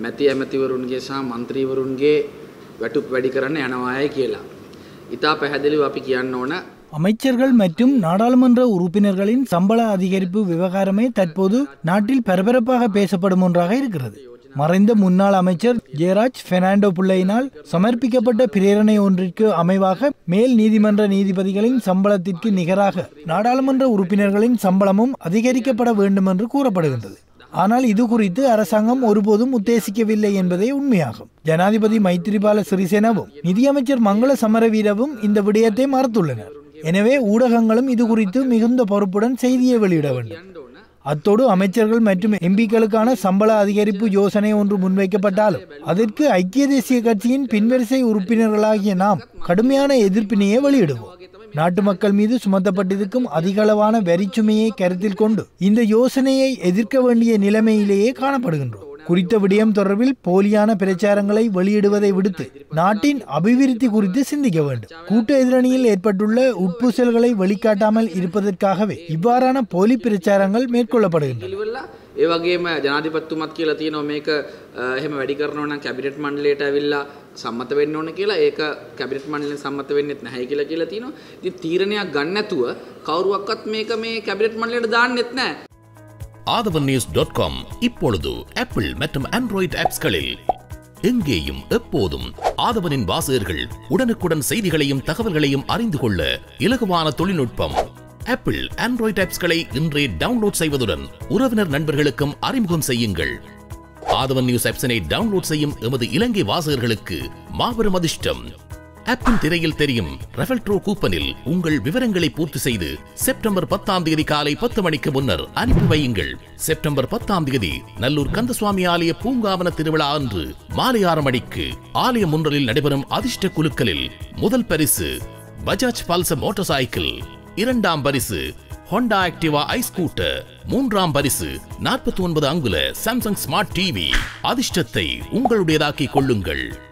මැති ඇමතිවරුන්ගේ සහ මන්ත්‍රීවරුන්ගේ වැටුප් වැඩි කරන්න යනවාය කියලා. ඉතා පැහැදිලිව අපි කියන්න ඕන அமைச்சர்கள் மற்றும் நாடாளுமன்ற உறுப்பினர்களின் சம்பள அதிகரிப்பு விவகாரமே தற்போது நாட்டில் பரபரப்பாக பேசப்படும் ஒன்றாக இருக்கிறது மறைந்த முன்னாள் அமைச்சர் ஜெயராஜ் பெர்னாண்டோ பிள்ளையினால் சமர்ப்பிக்கப்பட்ட பிரேரணை ஒன்றிற்கு அமைவாக மேல் நீதிமன்ற நீதிபதிகளின் சம்பளத்திற்கு நிகராக நாடாளுமன்ற உறுப்பினர்களின் சம்பளமும் அதிகரிக்கப்பட வேண்டும் என்று கூறப்படுகின்றது ஆனால் இது குறித்து அரசாங்கம் ஒருபோதும் உத்தேசிக்கவில்லை என்பதே உண்மையாகும் ஜனாதிபதி மைத்திரிபால சிறிசேனவும் நிதியமைச்சர் மங்கள சமரவீரவும் இந்த விடயத்தை மறுத்துள்ளனர் எனவே ஊடகங்களும் இது குறித்து மிகுந்த பொறுப்புடன் செய்தியை வெளியிட வேண்டும் அத்தோடு அமைச்சர்கள் மற்றும் எம்பிக்களுக்கான சம்பள அதிகரிப்பு யோசனை ஒன்று முன்வைக்கப்பட்டாலும் அதற்கு ஐக்கிய தேசிய கட்சியின் பின்வரிசை உறுப்பினர்களாகிய நாம் கடுமையான எதிர்ப்பினையே வெளியிடுவோம் நாட்டு மக்கள் மீது சுமத்தப்பட்டிருக்கும் அதிகளவான வரிச்சுமையை கருத்தில் கொண்டு இந்த யோசனையை எதிர்க்க வேண்டிய நிலைமையிலேயே காணப்படுகின்றோம் குறித்த விடயம் தொடர்பில் போலியான பிரச்சாரங்களை வெளியிடுவதை விடுத்து நாட்டின் அபிவிருத்தி குறித்து சிந்திக்க வேண்டும் கூட்டு எதிரணியில் ஏற்பட்டுள்ள உட்பூசல்களை வெளிக்காட்டாமல் இருப்பதற்காகவே இவ்வாறான போலி பிரச்சாரங்கள் மேற்கொள்ளப்படுகின்றன පිළිවෙල්ලා ඒ වගේම ජනාධිපත්තුමත් කියලා තියෙනවා මේක අ, එහෙම වැඩි කරනවා නම් කැබිනට් මණ්ඩලයට ඇවිල්ලා සම්මත වෙන්න ඕන කියලා ඒක කැබිනට් මණ්ඩලෙන් සම්මත වෙන්නෙත් නැහැ කියලා කියලා තියෙනවා. ඉතින් තීරණයක් ගන්න නැතුව කවුරුවක්වත් මේක මේ කැබිනට් මණ්ඩලයට දාන්නෙත් නැහැ. ஆதவன் நியூஸ் டாட் காம் இப்பொழுது ஆப்பிள் மற்றும் ஆண்ட்ராய்டு ஆப்ஸ்களில் எங்கேயும் எப்போதும் ஆதவனின் வாசகர்கள் உடனுக்குடன் செய்திகளையும் தகவல்களையும் அறிந்து கொள்ள இலகுவான தொழில்நுட்பம் ஆப்பிள் ஆண்ட்ராய்டு ஆப்ஸ்களை இன்றே டவுன்லோட் செய்வதுடன் உறவினர் நண்பர்களுக்கும் அறிமுகம் செய்யுங்கள் ஆதவன் நியூஸ் ஆப்ஸினை டவுன்லோட் செய்யும் எமது இலங்கை வாசகர்களுக்கு மாபெரும் அதிர்ஷ்டம் ஆப்பின் திரையில் தெரியும் ரெஃபல் ட்ரோ கூப்பனில் உங்கள் விவரங்களை பூர்த்தி செய்து செப்டம்பர் பத்தாம் தேதி காலை பத்து மணிக்கு முன்னர் அனுப்பி வையுங்கள் செப்டம்பர் பத்தாம் தேதி நல்லூர் கந்தசுவாமி ஆலய பூங்காவன திருவிழா அன்று மாலை ஆறு மணிக்கு ஆலயம் ஒன்றலில் நடைபெறும் அதிர்ஷ்ட குலுக்கலில் முதல் பரிசு பஜாஜ் பல்சர் மோட்டார் சைக்கிள் இரண்டாம் பரிசு ஹோண்டா ஆக்டிவா ஐ ஸ்கூட்டர் மூன்றாம் பரிசு நாற்பத்தி ஒன்பது அங்குல சாம்சங் ஸ்மார்ட் டிவி அதிர்ஷ்டத்தை உங்களுடையதாக்கிக் கொள்ளுங்கள்